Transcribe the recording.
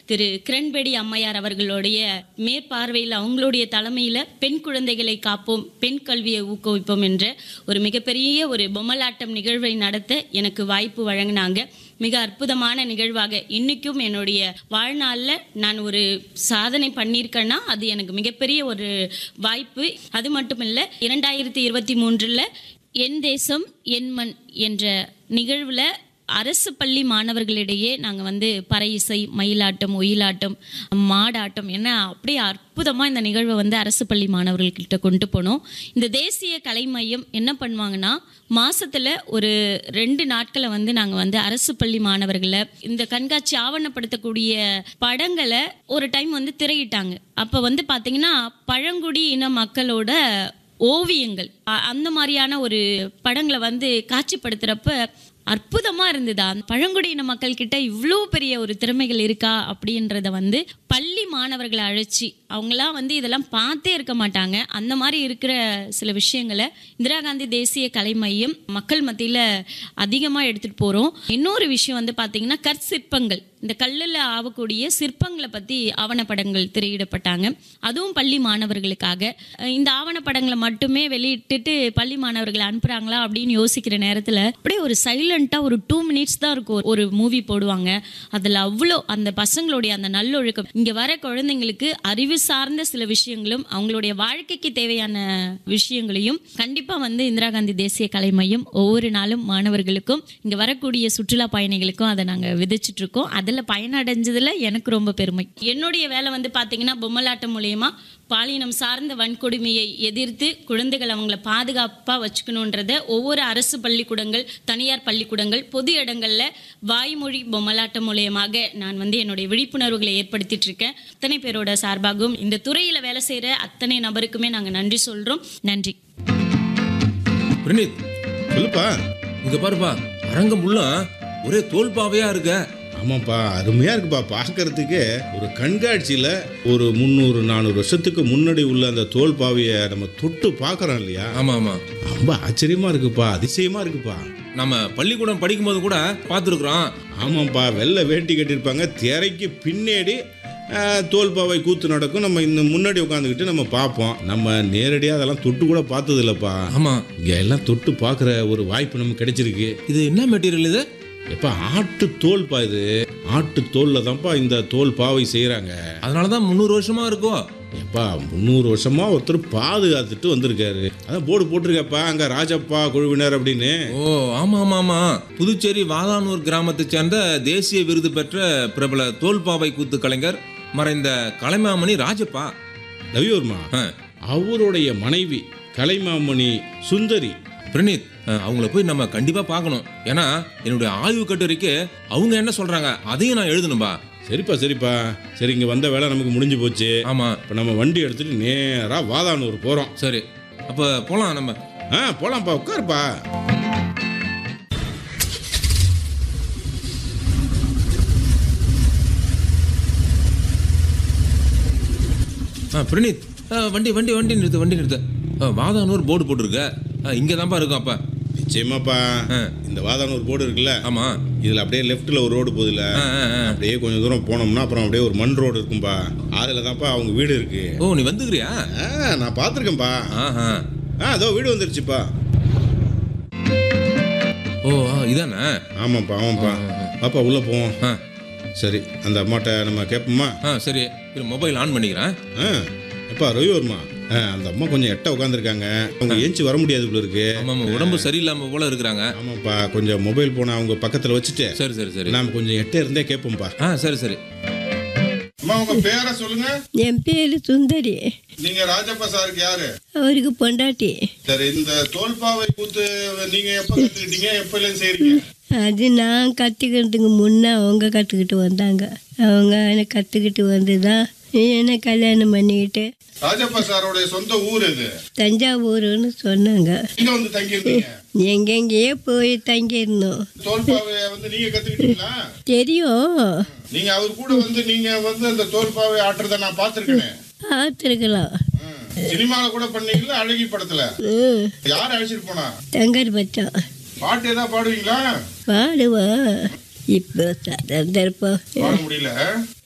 திரு கிரண்பேடி அம்மையார் அவர்களுடைய மேற்பார்வையில் அவங்களுடைய தலைமையில் பெண் குழந்தைகளை காப்போம் பெண் கல்வியை ஊக்குவிப்போம் என்ற ஒரு மிகப்பெரிய ஒரு பொம்மலாட்டம் நிகழ்வை நடத்த எனக்கு வாய்ப்பு வழங்கினாங்க மிக அற்புதமான நிகழ்வாக இன்னைக்கும் என்னுடைய வாழ்நாளில் நான் ஒரு சாதனை பண்ணியிருக்கேன்னா அது எனக்கு மிகப்பெரிய ஒரு வாய்ப்பு அது மட்டும் இல்லை இரண்டாயிரத்தி இருபத்தி மூன்றில் என் தேசம் என் மண் என்ற நிகழ்வில் அரசு பள்ளி மாணவர்களிடையே நாங்கள் வந்து பறை இசை மயிலாட்டம் ஒயிலாட்டம் மாடாட்டம் என்ன அப்படியே அற்புதமாக இந்த நிகழ்வை வந்து அரசு பள்ளி மாணவர்கள்கிட்ட கொண்டு போனோம் இந்த தேசிய கலை மையம் என்ன பண்ணுவாங்கன்னா மாசத்துல ஒரு ரெண்டு நாட்களை வந்து நாங்கள் வந்து அரசு பள்ளி மாணவர்களை இந்த கண்காட்சி ஆவணப்படுத்தக்கூடிய படங்களை ஒரு டைம் வந்து திரையிட்டாங்க அப்போ வந்து பார்த்தீங்கன்னா பழங்குடி இன மக்களோட ஓவியங்கள் அ- அந்த மாதிரியான ஒரு படங்களை வந்து காட்சிப்படுத்துறப்ப அற்புதமா இருந்ததா பழங்குடியின மக்கள் கிட்ட இவ்வளோ பெரிய ஒரு திறமைகள் இருக்கா அப்படின்றத வந்து பள்ளி மாணவர்களை அழைச்சி அவங்களாம் வந்து இதெல்லாம் பார்த்தே இருக்க மாட்டாங்க அந்த மாதிரி இருக்கிற சில விஷயங்களை இந்திரா காந்தி தேசிய கலை மையம் மக்கள் மத்தியில் அதிகமாக எடுத்துகிட்டு போகிறோம் இன்னொரு விஷயம் வந்து பார்த்தீங்கன்னா கற்சிற்பங்கள் இந்த கல்லில் ஆகக்கூடிய சிற்பங்களை பற்றி ஆவணப்படங்கள் திரையிடப்பட்டாங்க அதுவும் பள்ளி மாணவர்களுக்காக அஹ் இந்த ஆவணப்படங்களை மட்டுமே வெளியிட்டுட்டு பள்ளி மாணவர்களை அனுப்புகிறாங்களா அப்படின்னு யோசிக்கிற நேரத்தில் அப்படியே ஒரு சைலண்ட்டாக ஒரு டூ மினிட்ஸ் தான் இருக்கும் ஒரு மூவி போடுவாங்க அதில் அவ்வளோ அந்த பசங்களுடைய அந்த நல்லொழுக்கம் இங்கே வர குழந்தைங்களுக்கு அறிவு சார்ந்த சில விஷயங்களும் அவங்களுடைய வாழ்க்கைக்கு தேவையான விஷயங்களையும் கண்டிப்பாக வந்து இந்திரா காந்தி தேசிய கலை மையம் ஒவ்வொரு நாளும் மாணவர்களுக்கும் இங்கே வரக்கூடிய சுற்றுலா பயணிகளுக்கும் அதை நாங்கள் விதைச்சிட்டு இருக்கோம் அதில் பயனடைஞ்சதில் எனக்கு ரொம்ப பெருமை என்னுடைய வேலை வந்து பார்த்தீங்கன்னா பொம்மலாட்டம் மூலயமா பாலினம் சார்ந்த வன்கொடுமையை எதிர்த்து குழந்தைகள் அவங்கள பாதுகாப்பாக வச்சுக்கணுன்றத ஒவ்வொரு அரசு பள்ளிக்கூடங்கள் தனியார் பள்ளிக்கூடங்கள் பொது இடங்கள்ல வாய்மொழி பொம்மலாட்டம் மூலியமாக நான் வந்து என்னுடைய விழிப்புணர்வுகளை ஏற்படுத்திட்டு இருக்கேன் அத்தனை பேரோட சார்பாகவும் இந்த துறையில வேலை செய்யற அத்தனை நபருக்குமே நாங்க நன்றி சொல்றோம் நன்றி பிரணீத் சொல்லுப்பா இங்க பாருப்பா அரங்கம் உள்ள ஒரே தோல்பாவையா இருக்க ஆமாப்பா அருமையா இருக்குப்பா பார்க்கறதுக்கு ஒரு கண்காட்சியில ஒரு முந்நூறு நானூறு வருஷத்துக்கு முன்னாடி உள்ள அந்த தோல் பாவையை நம்ம தொட்டு பார்க்கறோம் இல்லையா ஆமா ஆமா ரொம்ப ஆச்சரியமா இருக்குப்பா அதிசயமா இருக்குப்பா நம்ம பள்ளிக்கூடம் படிக்கும்போது கூட பார்த்துருக்குறோம் ஆமாப்பா வெள்ளை வேட்டி கட்டியிருப்பாங்க திரைக்கு பின்னாடி ஆஹ், தோல் பாவை கூத்து நடக்கும் நம்ம இந்த முன்னாடி உட்காந்துக்கிட்டு நம்ம பார்ப்போம் நம்ம நேரடியாக அதெல்லாம் தொட்டு கூட பார்த்தது இல்லைப்பா ஆமா இங்கே எல்லாம் தொட்டு பார்க்குற ஒரு வாய்ப்பு நமக்கு கிடைச்சிருக்கு இது என்ன மெட்டீரியல் இது எப்பா ஆட்டு தோல்ப்பா இது ஆட்டு தோல்ல தான்ப்பா இந்த தோல் பாவை செய்கிறாங்க அதனாலதான் முந்நூறு வருஷமா இருக்கும் எப்பா முந்நூறு வருஷமா ஒருத்தர் பாதுகாத்துட்டு வந்திருக்காரு அதான் போர்டு போட்டிருக்கப்பா அங்க ராஜப்பா குழுவினர் அப்படின்னு ஓ ஆமா ஆமா ஆமா புதுச்சேரி வாதானூர் கிராமத்தை சேர்ந்த தேசிய விருது பெற்ற பிரபல தோல்பாவை கூத்து கலைஞர் மறைந்த கலைமாமணி ராஜப்பா ரவிவர்மா ஆ, அவருடைய மனைவி கலைமாமணி சுந்தரி பிரணீத் அஹ், அவங்கள போய் நம்ம கண்டிப்பா பார்க்கணும் ஏன்னா என்னுடைய ஆய்வு கட்டுரைக்கு அவங்க என்ன சொல்றாங்க அதையும் நான் எழுதணும்பா சரிப்பா சரிப்பா சரி இங்க வந்த வேலை நமக்கு முடிஞ்சு போச்சு ஆமா இப்போ நம்ம வண்டி எடுத்துட்டு நேரா வாதானூர் போறோம் சரி அப்ப போலாம் நம்ம ஆ போலாம்ப்பா உட்காருப்பா ஆ பிரணீத் ஆ, வண்டி வண்டி வண்டி நிறுத்து வண்டி நிறுத்து ஆ, வாதானூர் போர்டு போட்டிருக்க இங்கே தான்ப்பா இருக்கும் அப்பா நிச்சயமாப்பா ஆ. இந்த வாதானூர் போர்டு இருக்குல்ல ஆமா இதுல அப்படியே லெஃப்ட்ல ஒரு ரோடு போகுதுல ஆ, ஆ, ஆ. அப்படியே கொஞ்சம் தூரம் போனோம்னா அப்புறம் அப்படியே ஒரு மண் ரோடு இருக்கும்பா அதுல தான்ப்பா அவங்க வீடு இருக்கு ஓ நீ வந்துக்கிறியா ஆ நான் பார்த்துருக்கேன்ப்பா ஆஹா ஆ அதோ வீடு வந்துருச்சுப்பா ஓ ஆ, இதானே ஆமாப்பா ஆமாப்பா பாப்பா உள்ள போவோம் ஆ சரி அந்த அம்மாட்ட நம்ம கேட்போமா ஆ சரி இரு மொபைல் ஆன் பண்ணிக்கிறேன் ஆ எப்பா ரவிவர்மா ஆ அந்த அம்மா கொஞ்சம் எட்ட உட்காந்துருக்காங்க அவங்க ஏஞ்சி வர முடியாது போல இருக்கு ஆமா ஆமா உடம்பு சரியில்லாம போல இருக்கிறாங்க ஆமாப்பா கொஞ்சம் மொபைல் போனை அவங்க பக்கத்துல வச்சுட்டு சரி சரி சரி நாம கொஞ்சம் எட்ட இருந்தே கேட்போம்ப்பா ஆ சரி சரி அம்மா உங்க பேரை சொல்லுங்க என் பேர் சுந்தரி நீங்க ராஜப்பா சாருக்கு யாரு அவருக்கு பொண்டாட்டி சரி இந்த தோல்பாவை கூத்து நீங்க எப்ப கத்துக்கிட்டீங்க எப்ப எல்லாம் செய்றீங்க அது நான் கற்றுக்கிறதுக்கு முன்னே அவங்க கற்றுக்கிட்டு வந்தாங்க அவங்க எனக்கு கற்றுக்கிட்டு வந்து தான் என்னை கல்யாணம் பண்ணிக்கிட்டு ராஜப்பா சாரோடைய சொந்த ஊர் இது தஞ்சாவூர்னு சொன்னாங்க இங்க வந்து தங்கியிருந்தீங்க எங்கெங்கேயோ போய் தங்கியிருந்தோம் தோல்பாவைய வந்து நீங்க கத்துக்கிட்டீங்களா தெரியும் நீங்க அவர் கூட வந்து நீங்க வந்து அந்த தோல்பாவை ஆட்டுறத நான் பார்த்திருக்கேன் பார்த்துருக்கலாம் சினிமால கூட பண்ணீங்களா அழகி படத்துல ம் யார் அழைச்சிட்டு போனா தங்கர் பச்சான் பாட்டு ஏதாவது பாடுவீங்களா பாடுவா இப்போ சந்தர்ப்பம் பாட முடியல